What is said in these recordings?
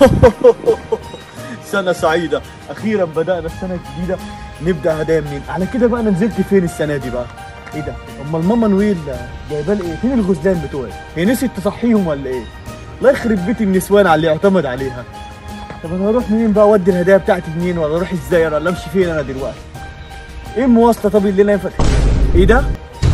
سنة سعيدة أخيرا بدأنا السنة الجديدة نبدأ هدايا منين على كده بقى أنا نزلت فين السنة دي بقى إيه ده أمال ماما نويل جايبة لي إيه فين الغزلان بتوعي هي نسيت تصحيهم ولا إيه الله يخرب بيت النسوان على اللي اعتمد عليها طب انا اروح منين بقى اودي الهدايا بتاعتي منين ولا اروح ازاي ولا امشي فين انا دلوقتي ايه المواصله طب اللي انا ينفع ايه ده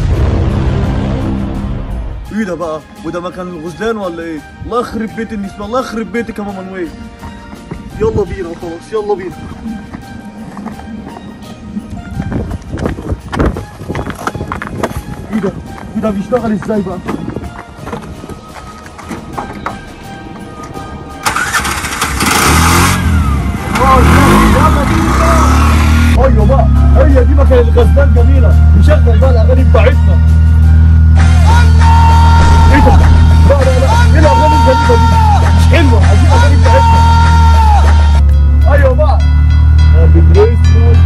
ايه ده بقى وده مكان الغزلان ولا ايه الله يخرب بيت النسوان الله يخرب بيتك يا ماما نويل يلا بينا خلاص يلا بينا ايه ده ايه ده بيشتغل ازاي بقى ايوه بقى هي دي مكان الغزلان جميله نشغل بقى الاغاني بتاعتنا ايه ده؟ لا لا لا ايه الاغاني الجميله دي؟ مش حلوه عايزين الاغاني بتاعتنا ايوه بقى هابي كريسماس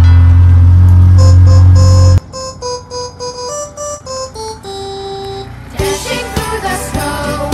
Dashing through the snow.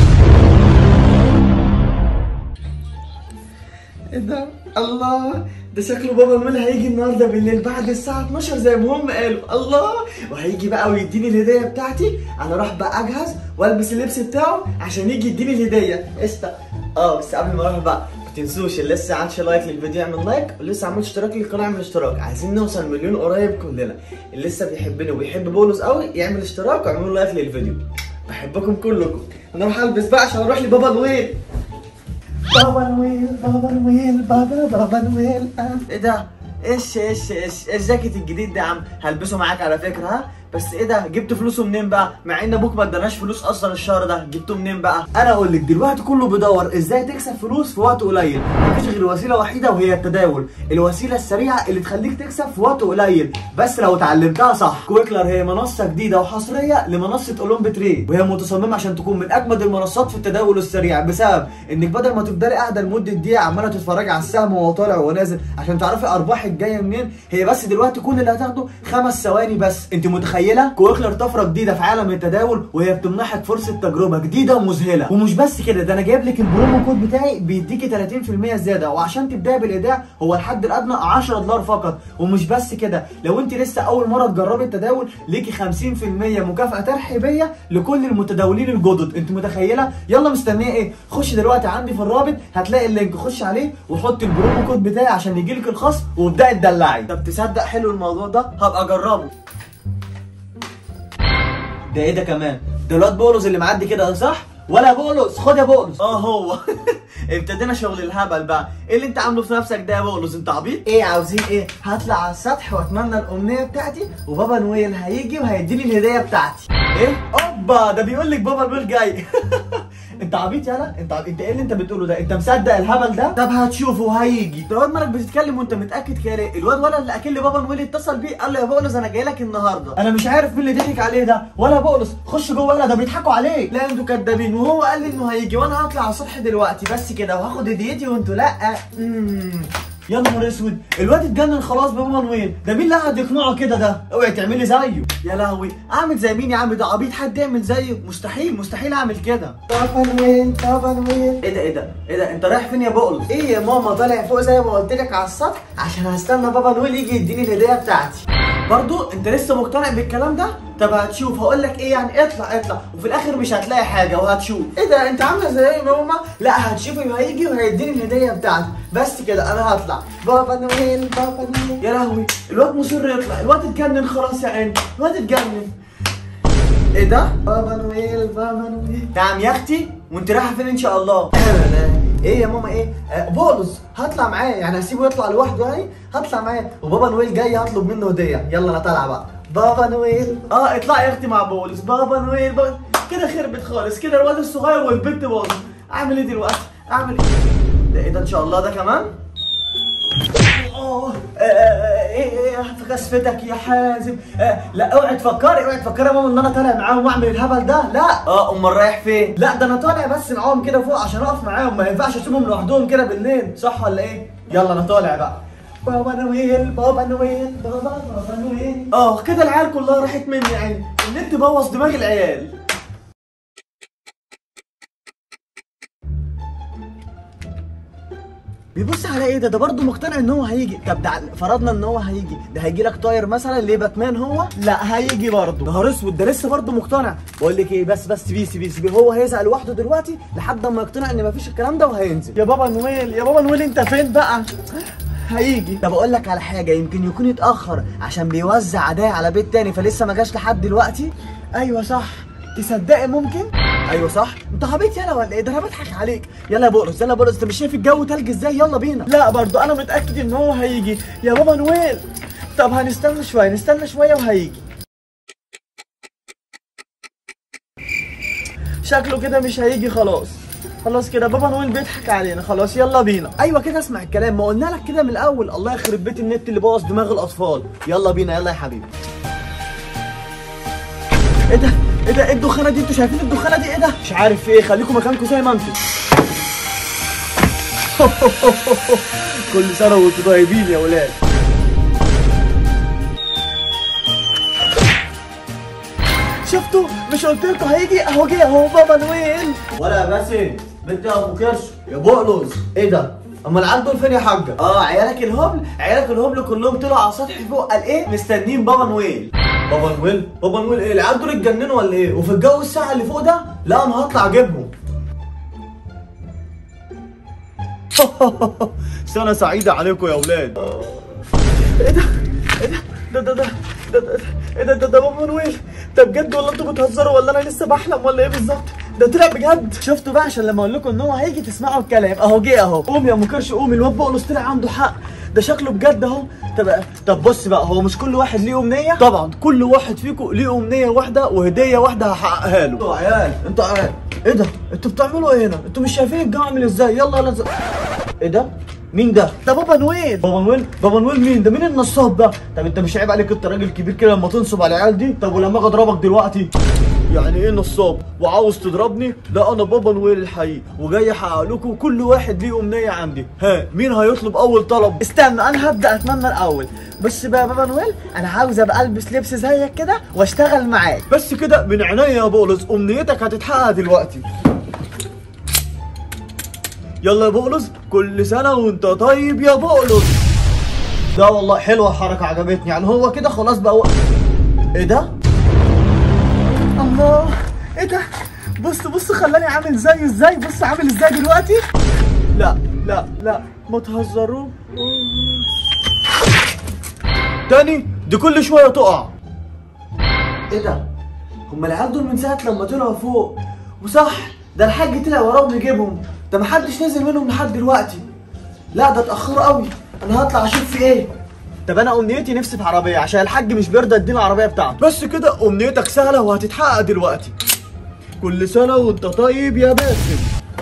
ايه ده؟ الله ده شكله بابا نويل هيجي النهارده بالليل بعد الساعة 12 زي ما هم قالوا الله وهيجي بقى ويديني الهدية بتاعتي انا اروح بقى اجهز والبس اللبس بتاعه عشان يجي يديني الهدية قشطة اه بس قبل ما اروح بقى ما تنسوش اللي لسه عملش لايك للفيديو يعمل لايك واللي لسه عملش اشتراك للقناة يعمل اشتراك عايزين نوصل مليون قريب كلنا اللي لسه بيحبني وبيحب بولوس قوي يعمل اشتراك ويعملوا لايك للفيديو بحبكم كلكم انا اروح البس بقى عشان اروح لبابا نويل بابا نويل بابا نويل بابا بابا نويل آه. ايه ده؟ ايش ايش ايش ايش الجاكيت الجديد ده يا عم هلبسه معاك على فكره ها بس ايه ده جبت فلوسه منين بقى مع ان ابوك ما اداناش فلوس اصلا الشهر ده جبته منين بقى انا اقول لك دلوقتي كله بيدور ازاي تكسب فلوس في وقت قليل مفيش غير وسيله وحيده وهي التداول الوسيله السريعه اللي تخليك تكسب في وقت قليل بس لو اتعلمتها صح كويكلر هي منصه جديده وحصريه لمنصه اولمب تريد وهي متصممه عشان تكون من اجمد المنصات في التداول السريع بسبب انك بدل ما تفضلي قاعده لمده دقيقه عماله تتفرجي على السهم وهو طالع وهو نازل عشان تعرفي ارباحك جايه منين هي بس دلوقتي كل اللي هتاخده خمس ثواني بس انت متخيله كويكلر طفره جديده في عالم التداول وهي بتمنحك فرصه تجربه جديده ومذهله ومش بس كده ده انا جايب لك البرومو كود بتاعي بيديكي 30% زياده وعشان تبداي بالايداع هو الحد الادنى 10 دولار فقط ومش بس كده لو انت لسه اول مره تجربي التداول ليكي 50% مكافاه ترحيبيه لكل المتداولين الجدد انت متخيله يلا مستنيه ايه خش دلوقتي عندي في الرابط هتلاقي اللينك خش عليه وحط البرومو كود بتاعي عشان يجيلك الخصم وابداي تدلعي طب تصدق حلو الموضوع ده هبقى اجربه ده ايه ده كمان ده الواد بولس اللي معدي كده صح ولا بولس خد يا بولس اه هو ابتدينا شغل الهبل بقى ايه اللي انت عامله في نفسك ده يا بولس انت عبيط ايه عاوزين ايه هطلع على السطح واتمنى الامنيه بتاعتي وبابا نويل هيجي وهيديني الهديه بتاعتي ايه اوبا ده بيقول لك بابا نويل جاي انت عبيط يالا انت عبيط. انت ايه اللي انت بتقوله ده انت مصدق الهبل ده طب هتشوفه هيجي ده الواد مالك بتتكلم وانت متاكد كده ليه الواد ولا اللي اكل لي بابا نويل اتصل بيه قال له يا بولس انا جاي لك النهارده انا مش عارف مين اللي ضحك عليه ده ولا بولس خش جوه يلا ده بيضحكوا عليك لا انتوا كدابين وهو قال لي انه هيجي وانا هطلع على السطح دلوقتي بس كده وهاخد هديتي وانتوا لا امم يا نهار اسود الواد اتجنن خلاص بابا نويل ده مين اللي قعد يقنعه كده ده اوعي تعملي زيه يا لهوي اعمل زي مين يا عم ده عبيط حد يعمل زيه مستحيل مستحيل اعمل كده بابا نويل بابا نويل ايه ده ايه ده ايه ده انت رايح فين يا بقل ايه يا ماما طالع فوق زي ما قلت لك على السطح عشان هستنى بابا نويل يجي يديني الهديه بتاعتي برضو انت لسه مقتنع بالكلام ده طب هتشوف هقول لك ايه يعني اطلع اطلع وفي الاخر مش هتلاقي حاجه وهتشوف ايه ده انت عامله زي ايه ماما لا هتشوفي وهيجي وهيديني الهديه بتاعتي بس كده انا هطلع بابا نويل بابا نويل يا لهوي الواد مصر يطلع الواد اتجنن خلاص يا عيني الواد اتجنن ايه ده بابا نويل بابا نويل نعم يا اختي وانت رايحه فين ان شاء الله ايه يا ماما ايه آه بولس هطلع معاه يعني هسيبه يطلع لوحده يعني هطلع معاه وبابا نويل جاي هطلب منه هديه يلا انا طالعه بقى بابا نويل اه اطلعي يا اختي مع بولس بابا نويل بابا. كده خربت خالص كده الواد الصغير والبنت باظت اعمل ايه دلوقتي اعمل ايه ده ايه ده ان شاء الله ده كمان اه آه، ايه ايه في كسفتك يا حازم آه لا اوعي تفكري اوعي تفكري يا ماما ان انا طالع معاهم واعمل الهبل ده لا اه امال رايح فين لا ده انا طالع بس معاهم كده فوق عشان اقف معاهم ما ينفعش اسيبهم لوحدهم كده بالليل صح ولا ايه يلا انا طالع بقى بابا نويل بابا نويل بابا بابا نويل اه كده العيال كلها راحت مني يعني النت بوظ دماغ العيال بيبص على ايه ده ده برضه مقتنع ان هو هيجي طب ده فرضنا ان هو هيجي ده هيجي لك طاير مثلا ليه باتمان هو لا هيجي برضه نهار اسود ده لسه برضه مقتنع بقول لك ايه بس بس سيبيه سيبيه سيبيه هو هيزعل لوحده دلوقتي لحد ما يقتنع ان مفيش الكلام ده وهينزل يا بابا نويل يا بابا نويل انت فين بقى هيجي طب اقول لك على حاجه يمكن يكون اتاخر عشان بيوزع عدايا على بيت تاني فلسه ما جاش لحد دلوقتي ايوه صح تصدقي ممكن ايوه صح انت عبيط يلا ولا ايه ده انا بضحك عليك يلا يا بقرص يلا يا بقرص انت مش شايف الجو تلج ازاي يلا بينا لا برضو انا متاكد ان هو هيجي يا بابا نويل طب هنستنى شويه نستنى شويه وهيجي شكله كده مش هيجي خلاص خلاص كده بابا نويل بيضحك علينا خلاص يلا بينا ايوه كده اسمع الكلام ما قلنا لك كده من الاول الله يخرب بيت النت اللي بوظ دماغ الاطفال يلا بينا يلا يا حبيبي ايه ده ايه ده ايه الدخانه دي انتوا شايفين الدخانه دي ايه ده مش عارف ايه خليكم مكانكم زي ما انتوا كل سنه وانتوا طيبين يا ولاد شفتوا مش قلت لكم هيجي اهو جه اهو بابا نويل ولا يا باسل بنت يا ابو كرش يا بقلص ايه ده اما العيال دول فين يا حاجه اه عيالك الهبل عيالك الهبل كلهم طلعوا على السطح فوق قال ايه مستنيين بابا نويل بابا نويل بابا نويل ايه العيال دول اتجننوا ولا ايه وفي الجو الساعه اللي فوق ده لا انا هطلع اجيبهم سنه سعيده عليكم يا ولاد ايه ده ايه ده ده ده ده ده ده ايه ده ده ده بابا نويل ده بجد ولا انتوا بتهزروا ولا انا لسه بحلم ولا ايه بالظبط ده طلع بجد شفتوا بقى عشان لما اقول لكم ان هو هيجي تسمعوا الكلام اهو جه اهو قوم يا ام كرش قوم الواد بقلص طلع عنده حق ده شكله بجد اهو طب طب بص بقى هو مش كل واحد ليه امنيه طبعا كل واحد فيكم ليه امنيه واحده وهديه واحده هحققها له انتوا عيال انتوا عيال ايه ده انتوا بتعملوا ايه هنا انتوا مش شايفين الجو عامل ازاي يلا يلا ز- ايه ده مين ده ده بابا نويل بابا نويل بابا نويل مين ده مين النصاب ده طب انت مش عيب عليك انت راجل كبير كده لما تنصب على العيال دي طب ولما اجي اضربك دلوقتي يعني ايه نصاب وعاوز تضربني لا انا بابا نويل الحقيقي وجاي احقق لكم كل واحد ليه امنيه عندي ها مين هيطلب اول طلب استنى انا هبدا اتمنى الاول بس بقى بابا نويل انا عاوز ابقى البس لبس زيك كده واشتغل معاك بس كده من عينيا يا بولس امنيتك هتتحقق دلوقتي يلا يا بقلص كل سنة وانت طيب يا بقلص ده والله حلوه حركه عجبتني يعني هو كده خلاص بقى و... ايه ده الله ايه ده بص بص خلاني عامل زيه ازاي بص عامل ازاي دلوقتي لا لا لا ما تهزروا تاني دي كل شوية تقع ايه ده هما العيال دول من ساعه لما طلعوا فوق وصح ده الحاج طلع وراهم يجيبهم ده محدش نزل منهم لحد دلوقتي لا ده اتاخروا قوي انا هطلع اشوف في ايه طب انا امنيتي نفسي في عربية عشان الحاج مش بيرضى يديني العربية بتاعته بس كده امنيتك سهلة وهتتحقق دلوقتي كل سنة وانت طيب يا باسم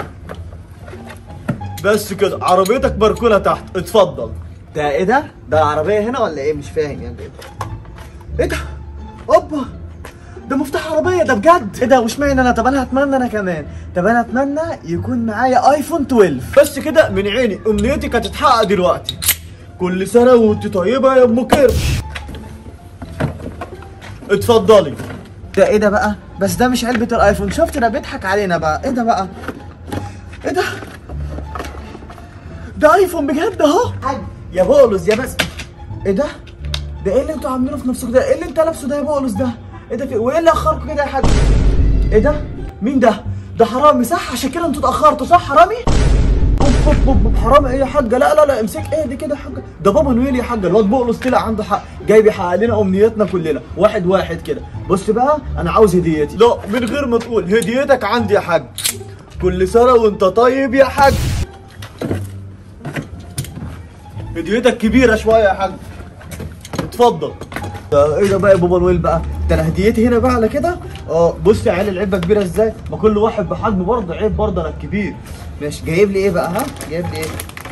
بس كده عربيتك مركونة تحت اتفضل ده ايه ده ده العربيه هنا ولا ايه مش فاهم يعني ايه ايه ده؟ اوبا ده مفتاح عربية ده بجد ايه ده واشمعنى انا طب انا هتمنى انا كمان طب انا اتمنى يكون معايا ايفون 12 بس كده من عيني امنيتك هتتحقق دلوقتي كل سنة وانت طيبة يا ام كرش اتفضلي ده ايه ده بقى بس ده مش علبه الايفون شفت ده بيضحك علينا بقى ايه ده بقى ايه ده؟ ده ايفون بجد اهو حاج يا بولس يا بس ايه ده ده ايه اللي انتوا عاملينه في نفسكم ده ايه اللي انت لابسه ده يا بولس ده ايه ده في وايه اللي اخركم كده يا حاج ايه ده مين ده ده حرامي صح عشان كده انتوا اتاخرتوا صح حرامي أوب أوب أوب أوب، حرامي ايه يا حاجه لا لا لا امسك ايه دي كده يا حاجه ده بابا نويل يا حاجه الواد بقلص طلع عنده حق جاي بيحقق لنا امنياتنا كلنا واحد واحد كده بص بقى انا عاوز هديتي لا من غير ما تقول هديتك عندي يا حاج كل سنه وانت طيب يا حاج هديتك كبيره شويه يا حاج اتفضل ده ايه ده بقى يا بابا نويل بقى ده انا هديتي هنا بقى على كده اه بص يا عيال العلبه كبيره ازاي ما كل واحد بحجمه برضه عيب برضه انا الكبير ماشي جايب لي ايه بقى ها جايب لي ايه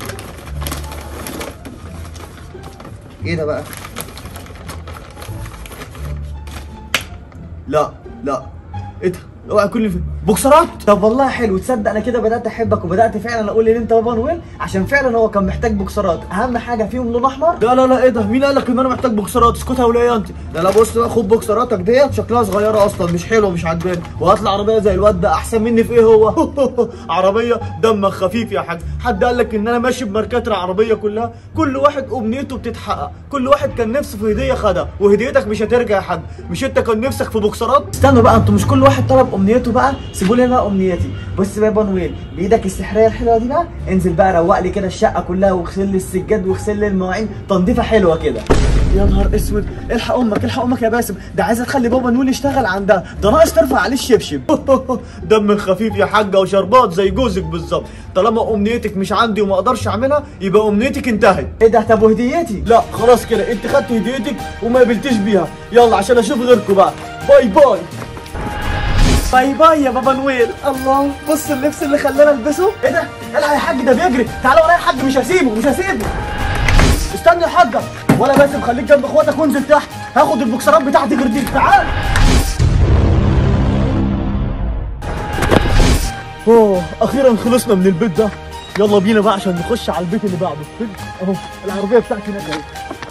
ايه ده بقى لا لا ايه ده اوعى كل في بوكسرات طب والله حلو تصدق انا كده بدات احبك وبدات فعلا اقول ان انت بابا نويل عشان فعلا هو كان محتاج بوكسرات اهم حاجه فيهم لون احمر لا لا لا ايه ده مين قال لك ان انا محتاج بوكسرات اسكتها ولا انت لا لا بص بقى خد بوكسراتك ديت شكلها صغيره اصلا مش حلوه مش عاجباني وهات لي عربيه زي الواد ده احسن مني في ايه هو عربيه دمك خفيف يا حاج حد قال لك ان انا ماشي بماركات العربيه كلها كل واحد امنيته بتتحقق كل واحد كان نفسه في هديه خدها وهديتك مش هترجع يا حاج مش انت كان نفسك في بوكسرات استنوا بقى انتوا مش كل واحد طلب امنيته بقى سيبوا لي انا امنيتي بص بقى يا بابا نويل بايدك السحريه الحلوه دي بقى انزل بقى روق لي كده الشقه كلها واغسل لي السجاد واغسل لي المواعين تنظيفه حلوه كده يا نهار اسود الحق امك الحق امك يا باسم ده عايزه تخلي بابا نقول يشتغل عندها ده ناقص ترفع عليه الشبشب دم خفيف يا حاجه وشربات زي جوزك بالظبط طالما امنيتك مش عندي وما اقدرش اعملها يبقى امنيتك انتهت ايه ده طب وهديتي لا خلاص كده انت خدت هديتك وما قبلتش بيها يلا عشان اشوف غيركم بقى باي باي باي باي يا بابا نويل الله بص اللبس اللي خلانا البسه ايه ده الحق يا حاج ده بيجري تعالى ورايا يا حاج مش هسيبه مش هسيبه استنى يا حاجه ولا باسم خليك جنب اخواتك وانزل تحت هاخد البوكسرات بتاعتي غير دي تعال اوه اخيرا خلصنا من البيت ده يلا بينا بقى عشان نخش على البيت اللي بعده اهو العربيه بتاعتي هناك اهي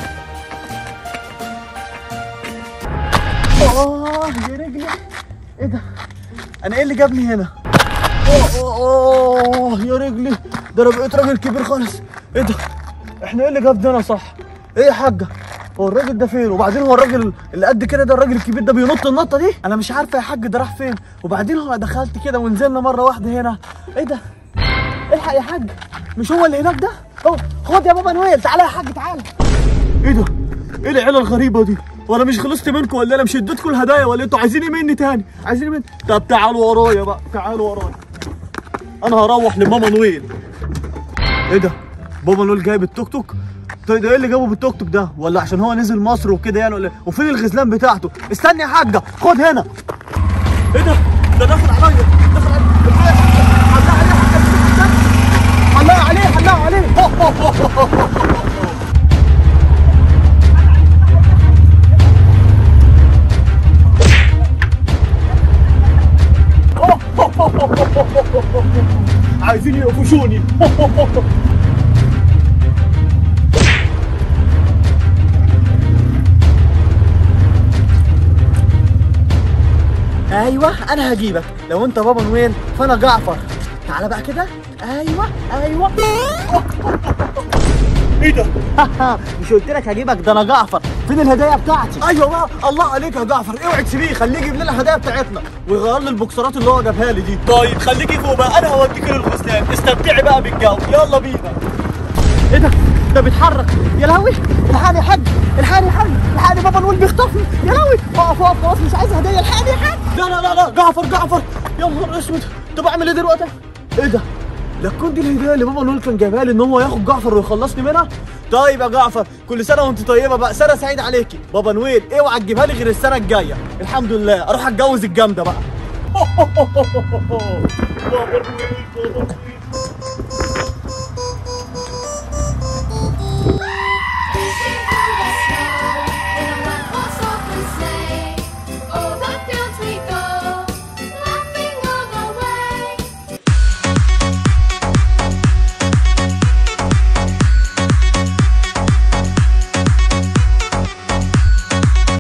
اه يا رجلي ايه ده انا ايه اللي جابني هنا اوه اوه أوه، يا رجلي ده انا بقيت راجل كبير خالص ايه ده احنا ايه اللي جابنا صح ايه يا حاجه هو الراجل ده فين وبعدين هو الراجل اللي قد كده ده الراجل الكبير ده بينط النطه دي انا مش عارفه يا حاج ده راح فين وبعدين هو دخلت كده ونزلنا مره واحده هنا ايه ده الحق يا حاج مش هو اللي هناك ده اهو خد يا بابا نويل تعالى يا حاج تعالى ايه ده ايه العيله الغريبه دي وانا مش خلصت منكم ولا انا مش اديتكم الهدايا ولا انتوا عايزين ايه مني تاني عايزين إيه مني طب تعالوا ورايا بقى تعالوا ورايا انا هروح لماما نويل ايه ده بابا نويل جايب التوك توك طيب ده ايه اللي جابه بالتوك توك ده ولا عشان هو نزل مصر وكده يعني ولا إيه؟ وفين الغزلان بتاعته استني يا حاجه خد هنا ايه ده ده داخل عليا داخل عليا الحقيقة يا حاجة، حلاق عليه حاجة، حلاق عليه حلاق عليه عايزين يقفشوني ايوه انا هجيبك لو انت بابا نويل فانا جعفر تعالى بقى كده ايوه ايوه ايه ده مش قلت لك هجيبك ده انا جعفر فين الهدايا بتاعتي ايوه بقى الله عليك يا جعفر اوعي تسيبيه خليه يجيب لنا الهدايا بتاعتنا ويغير لي البوكسرات اللي هو جابها لي دي طيب خليكي فوق بقى انا هوديك للغزلان استمتعي بقى بالجو يلا بينا ايه ده ده بيتحرك يا لهوي الحقني يا حاج الحقني يا حاج الحقني بابا نقول بيخطفني يا لهوي اقف اقف خلاص مش عايز هديه الحقني يا حاج لا لا لا لا جعفر جعفر يا نهار اسود طب اعمل ايه دلوقتي ايه ده لا تكون دي الهديه اللي بابا نقول كان جايبها لي ان هو ياخد جعفر ويخلصني منها طيب يا جعفر كل سنه وانت طيبه بقى سنه سعيده عليكي بابا نويل اوعى تجيبها لي غير السنه الجايه الحمد لله اروح اتجوز الجامده بقى بابا نويل بابا